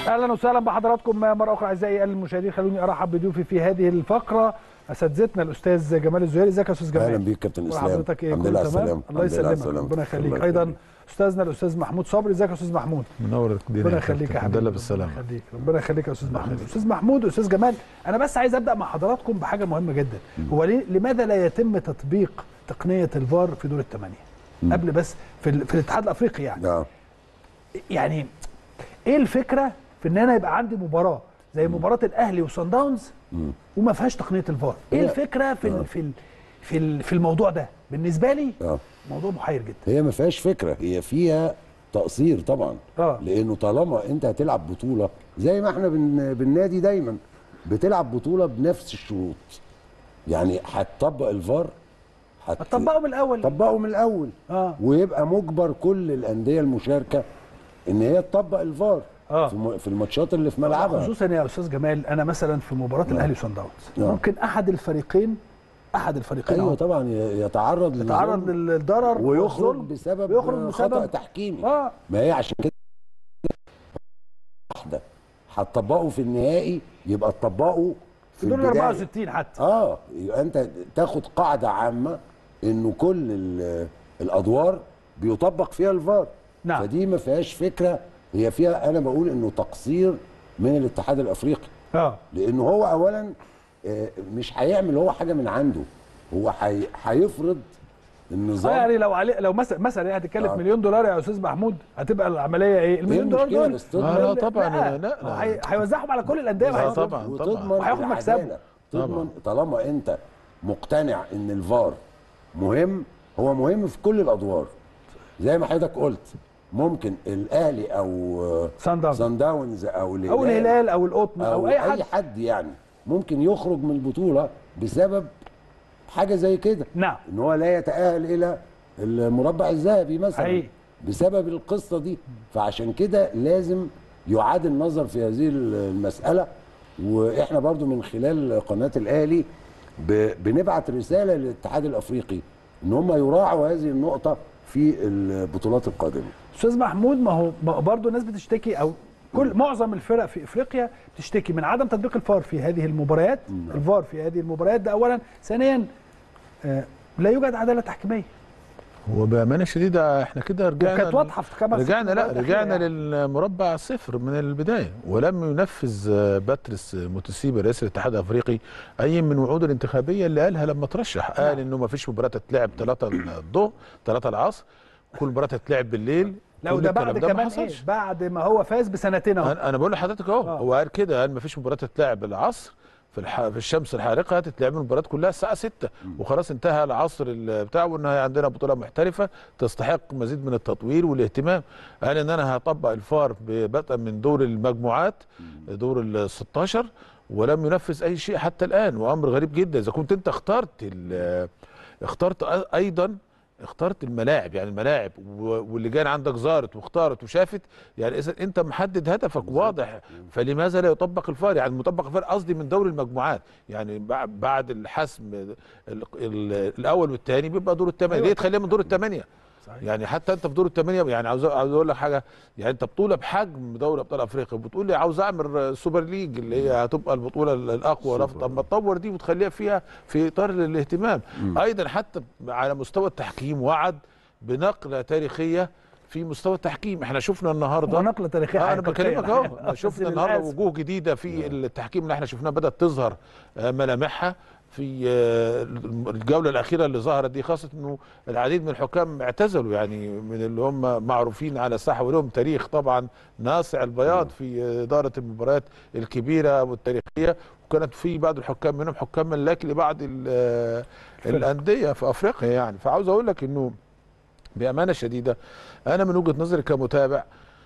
اهلا وسهلا بحضراتكم مره اخرى اعزائي المشاهدين خلوني ارحب بضيوفي في هذه الفقره اساتذتنا الاستاذ جمال الزهيري ازيك يا استاذ جمال اهلا بيك كابتن اسلام وحضرتك ايه الحمد كله لله على تمام السلامة. الله الحمد لله على يسلمك السلامة. ربنا يخليك الله ايضا يخليك. استاذنا الاستاذ محمود صبري ازيك يا استاذ محمود منور الدنيا ربنا يا يخليك يا كابتن. حبيبي الحمد لله ربنا بالسلامه يخليك ربنا يخليك يا استاذ محمود استاذ محمود استاذ جمال انا بس عايز ابدا مع حضراتكم بحاجه مهمه جدا هو ليه لماذا لا يتم تطبيق تقنيه الفار في دور الثمانيه قبل بس في, ال- في الاتحاد الافريقي يعني اه يعني ايه الفكره في ان انا يبقى عندي مباراه زي مباراه الاهلي وصن داونز وما فيهاش تقنيه الفار ايه هي- الفكره في ال في ال في ال في الموضوع ده بالنسبه لي اه موضوع محير جدا هي ما فيهاش فكره هي فيها تقصير طبعا آه. لانه طالما انت هتلعب بطوله زي ما احنا بن بالنادي دايما بتلعب بطوله بنفس الشروط يعني هتطبق الفار هت- هتطبقه من الاول طبقه من الاول اه ويبقى مجبر كل الانديه المشاركه ان هي تطبق الفار آه. في م- في الماتشات اللي في ملعبها خصوصا يا استاذ جمال انا مثلا في مباراه الاهلي وصن داونز آه. ممكن احد الفريقين احد الفريقين ايوه أهو طبعا ي- يتعرض يتعرض للظلم للضرر ويخرج والظلم، بسبب ويخرج خطا بسبب تحكيمي اه ما هي عشان كده واحده هتطبقه في النهائي يبقى تطبقه في في دور ال البداية. 64 حتى اه يبقى انت تاخد قاعده عامه انه كل ال- الادوار بيطبق فيها الفار نعم. فدي ما فيهاش فكره هي فيها انا بقول انه تقصير من الاتحاد الافريقي اه لانه هو اولا آه، مش هيعمل هو حاجه من عنده هو هي- هيفرض اه النظام يعني لو علي لو مثلا مثلا يعني هتكلف آه. مليون دولار يا استاذ محمود هتبقى العمليه ايه؟ المليون دولار المشكلة دول بس تضمن- آه لا طبعا لا لا هي- هيوزعهم على كل الانديه آه وهيصرفوا. طبعا وتضمن وهياخد مكسبه. العدالة. تضمن طالما انت مقتنع ان الفار مهم هو مهم في كل الادوار زي ما حضرتك قلت ممكن الاهلي او صن داونز. صن داونز او الهلال او الهلال او القطن او, او اي حد اي حد يعني ممكن يخرج من البطوله بسبب حاجه زي كده نعم ان هو لا يتاهل الى المربع الذهبي مثلا حقيقي. بسبب القصه دي فعشان كده لازم يعاد النظر في هذه المساله واحنا برضو من خلال قناه الاهلي ب- بنبعت رساله للاتحاد الافريقي ان هم يراعوا هذه النقطه في البطولات القادمه استاذ محمود ما هو ما هو برضه الناس بتشتكي او كل معظم الفرق في افريقيا بتشتكي من عدم تطبيق الفار في هذه المباريات الفار في هذه المباريات ده اولا ثانيا آه لا يوجد عداله تحكيميه وبامانه شديده احنا كده رجعنا وكانت واضحه في خمس رجعنا لا مباريات رجعنا أخيرة للمربع صفر من البدايه ولم ينفذ آه، باتريس موتسيبي رئيس الاتحاد الافريقي اي من وعوده الانتخابيه اللي قالها لما ترشح قال انه ما فيش مباراه تتلعب 3 الظهر 3 العصر كل مباراه تتلعب بالليل لو كل ده الكلام بعد ما كمان ايه حصلش. بعد ما هو فاز بسنتين اهو انا أنا بقول لحضرتك اهو آه. هو قال كده قال ما فيش مباراه تتلعب العصر في الح... في الشمس الحارقه هتتلعب المباريات كلها الساعه 6 وخلاص انتهى العصر ال- بتاعه وان هي عندنا بطوله محترفه تستحق مزيد من التطوير والاهتمام قال ان انا هطبق الفار بدءا من دور المجموعات دور ال 16 ولم ينفذ اي شيء حتى الان وامر غريب جدا اذا كنت انت اخترت ال- اخترت أ- ايضا اخترت الملاعب يعني الملاعب و- واللجان عندك زارت واختارت وشافت يعني اذا انت محدد هدفك واضح فلماذا لا يطبق الفار يعني مطبق الفار قصدي من دور المجموعات يعني بع- بعد الحسم ال- ال- الاول والثاني بيبقى دور الثمانيه أيوة. ليه تخليها من دور الثمانيه صحيح. يعني حتى انت في دور الثمانيه يعني عاوز عاوز اقول لك حاجه يعني انت بطوله بحجم دوري ابطال افريقيا بتقول لي عاوز اعمل سوبر ليج اللي هي هتبقى البطوله الاقوى رفض طب ما تطور دي وتخليها فيها في اطار الاهتمام ايضا حتى على مستوى التحكيم وعد بنقله تاريخيه في مستوى التحكيم احنا شفنا النهارده ونقله تاريخيه آه انا حقيقية بكلمك الحقيقة. اهو بس شفنا النهارده للأسف. وجوه جديده في التحكيم اللي احنا شفناها بدات تظهر آه، ملامحها في آه، الجوله الاخيره اللي ظهرت دي خاصه انه العديد من الحكام اعتزلوا يعني من اللي هم معروفين على الساحه ولهم تاريخ طبعا ناصع البياض في اداره المباريات الكبيره والتاريخيه وكانت في بعض الحكام منهم حكام ملاك لبعض ال- آه، الانديه في افريقيا يعني فعاوز اقول لك انه بامانه شديده انا من وجهه نظري كمتابع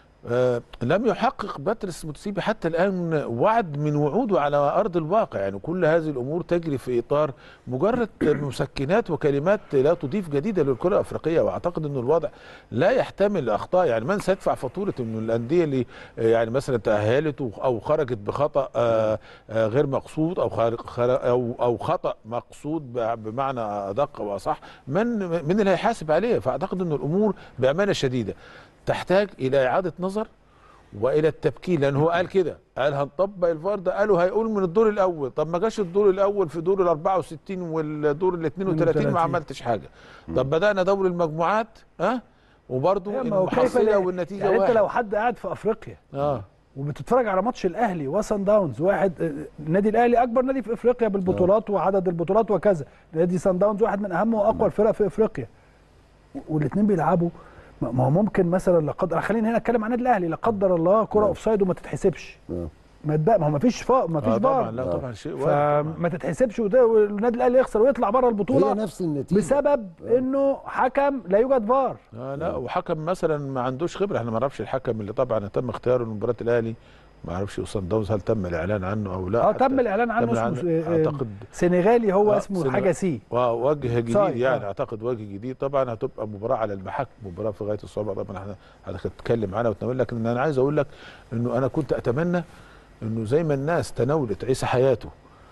آه لم يحقق باتريس موتسيبي حتى الان وعد من وعوده على ارض الواقع يعني كل هذه الامور تجري في اطار مجرد مسكنات وكلمات لا تضيف جديده للكره الافريقيه واعتقد ان الوضع لا يحتمل اخطاء يعني من سيدفع فاتوره من الانديه اللي آه، يعني مثلا تاهلت او خرجت بخطا آه، آه، غير مقصود او خارق خر- او او خطا مقصود ب- بمعنى ادق واصح من من اللي هيحاسب عليه فاعتقد ان الامور بامانه شديده تحتاج الى اعاده نظر والى التبكير لان هو قال كده قال هنطبق الفار ده قالوا هيقول من الدور الاول طب ما جاش الدور الاول في دور ال 64 والدور ال 32 32. ما عملتش حاجه طب بدانا دور المجموعات ها وبرضه أيوة، ما هو كيف المحصله لا- والنتيجه يعني انت واحد لو حد قاعد في افريقيا اه وبتتفرج على ماتش الاهلي وسان داونز واحد آه، النادي الاهلي اكبر نادي في افريقيا بالبطولات وعدد البطولات وكذا نادي سان داونز واحد من اهم واقوى الفرق في افريقيا والاثنين بيلعبوا ما ما هو ممكن مثلا لا قدر خلينا هنا نتكلم عن النادي الاهلي لا قدر الله كره اوفسايد وما تتحسبش آه. ما تبقى ما هو ما فيش فا ما فيش آه طبعا فار لا طبعا شيء وارد طبعاً. فما تتحسبش وده والنادي الاهلي يخسر ويطلع بره هي البطوله نفس النتيجه بسبب انه حكم لا يوجد فار آه لا وحكم مثلا ما عندوش خبره احنا ما نعرفش الحكم اللي طبعا تم اختياره لمباراه الاهلي ما اعرفش وصن داونز هل تم الاعلان عنه او لا اه حتى تم الاعلان عنه تم اسمه الإعلان- آه، اعتقد سنغالي هو آه، اسمه سنغ- حاجه سي ووجه جديد صحيح، يعني آه. اعتقد وجه جديد طبعا هتبقى مباراه على المحك مباراه في غايه الصعوبه طبعا احنا هنتكلم عنها ونتمنى لكن انا عايز اقول لك انه انا كنت اتمنى انه زي ما الناس تناولت عيسى حياته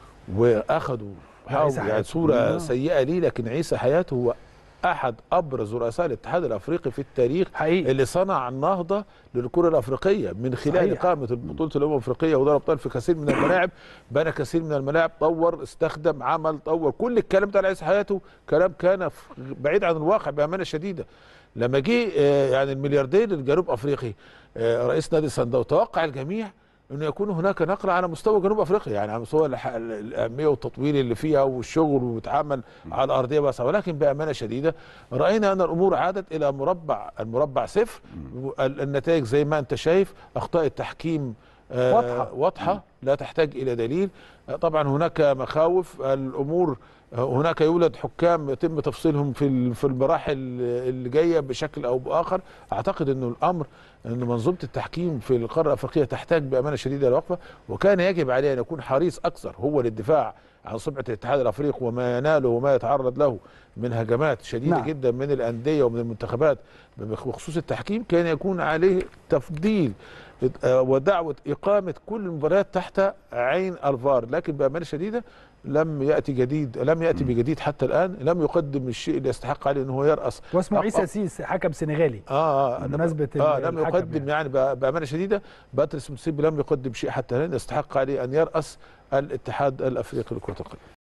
واخذوا لا، عيسى حاول يعني حياته. صوره آه. سيئه ليه لكن عيسى حياته هو احد ابرز رؤساء الاتحاد الافريقي في التاريخ حقيقي اللي صنع النهضه للكره الافريقيه من خلال صحيح. اقامه بطوله الامم الافريقيه ودوري ابطال في كثير من الملاعب بنى كثير من الملاعب طور استخدم عمل طور كل الكلام ده على عيسى حياته كلام كان ف- بعيد عن الواقع بامانه شديده لما جه آه، يعني الملياردير الجنوب افريقي آه، رئيس نادي سان داونز توقع الجميع انه يكون هناك نقله على مستوى جنوب افريقيا يعني على مستوى الح- ال- الاهميه والتطوير اللي فيها والشغل وبتعمل على الارضيه بس ولكن بامانه شديده راينا ان الامور عادت الى مربع المربع صفر ال- النتائج زي ما انت شايف اخطاء التحكيم آه، واضحة. واضحه لا تحتاج الى دليل آه، طبعا هناك مخاوف الامور آه، هناك يولد حكام يتم تفصيلهم في ال- في المراحل اللي جايه بشكل او باخر اعتقد انه الامر ان منظومه التحكيم في القاره الافريقيه تحتاج بامانه شديده لوقفه وكان يجب عليه ان يكون حريص اكثر هو للدفاع عن سمعه الاتحاد الافريقي وما يناله وما يتعرض له من هجمات شديده نعم. نعم. جدا من الانديه ومن المنتخبات بخصوص التحكيم كان يكون عليه تفضيل آه، ودعوه اقامه كل المباريات تحت عين الفار لكن بامانه شديده لم ياتي جديد لم ياتي بجديد حتى الان لم يقدم الشيء اللي يستحق عليه ان هو يراس واسمه أب- عيسى أب- سيس حكم سنغالي اه اه بمناسبة اه ال- لم الحكم يقدم يعني ب- بامانه شديده باتريس موتسيبي لم يقدم شيء حتى الان يستحق عليه ان يراس الاتحاد الافريقي لكره القدم